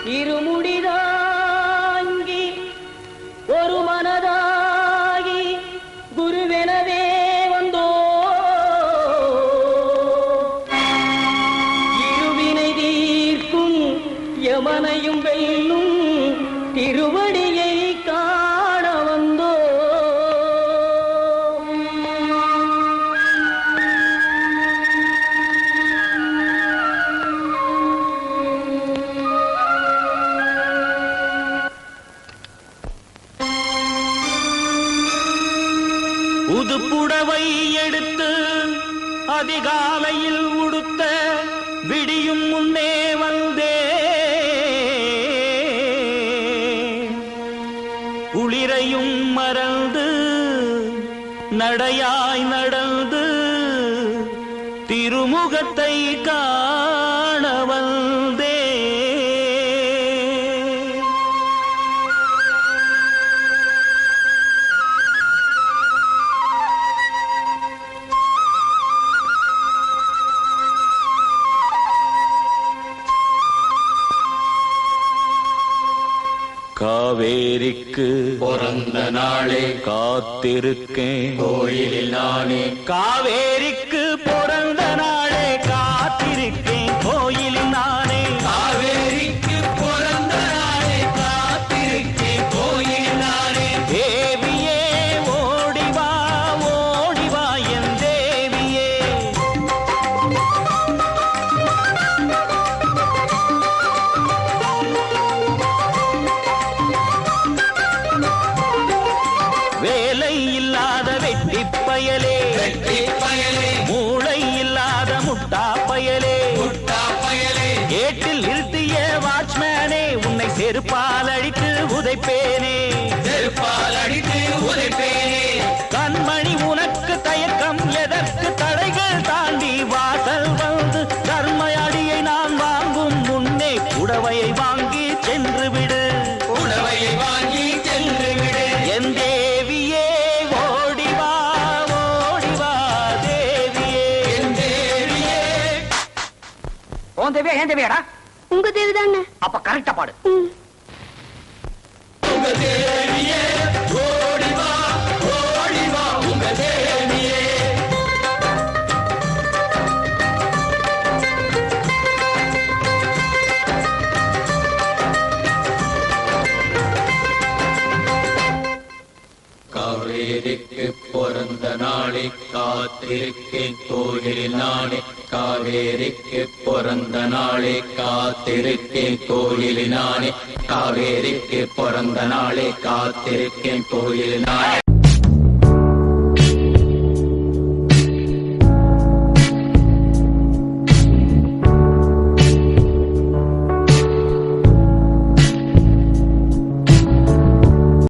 இருமுடிதாங்கி ஒரு மனதாகி குருவெனவே வந்தோ இருவினை தீர்க்கும் யமனையும் வெல்லும் திருவடியை காண வந்தோ புதுப்புடவை எடுத்து அதிகாலையில் உடுத்த விடியும் முன்னே வந்தே குளிரையும் மறந்து நடையாய் நடந்து திருமுகத்தை காண வந்தே காவேரிக்கு பிறந்த நாளே காத்திருக்கேன் கோயிலில் நானே காவேரிக்கு பிறந்த நாளே காத்திருக்கேன் கோயிலில் நானே காவேரிக்கு பிறந்த நாளே காத்திருக்கேன் கோயிலில் நானே தேவியே ஓடிவா ஓடிவா என் தேவியே வேலை இல்லாத வெட்டி பயலே வெட்டி பயலே மூளை இல்லாத முட்டா பயலே முட்டா பயலே கேட்டில் நிறுத்திய வாட்ச்மேனே உன்னை செருப்பால் அடித்து உதைப்பேனே செருப்பால் அடித்து உதைப்பேனே கண்மணி உனக்கு தயக்கம் எதற்கு தடைகள் தாண்டி வாசல் வந்து தர்மயடியை நான் வாங்கும் முன்னே புடவையை வாங்கி சென்று விடு உணவையை வாங்கி சென்று விடு என் தேவியே ஓடிவா ஓடிவா தேவியே என் தேவியே உன் தேவியா ஏன் தேவியாடா உங்க தேவிதாங்க அப்ப கரெக்டா பாடு ம். உங்க தேவியே ஓடிவா ஓடிவா உங்க தேவியே காவேரிக்கு பிறந்த நாளை காத்திருக்கேன் கோயிலில் நானே காவேரிக்கு பிறந்த நாளை காத்திருக்கேன் கோயிலில் நானே காவேரிக்கு பிறந்த நாளை காத்திருக்கேன் கோயிலில் நானே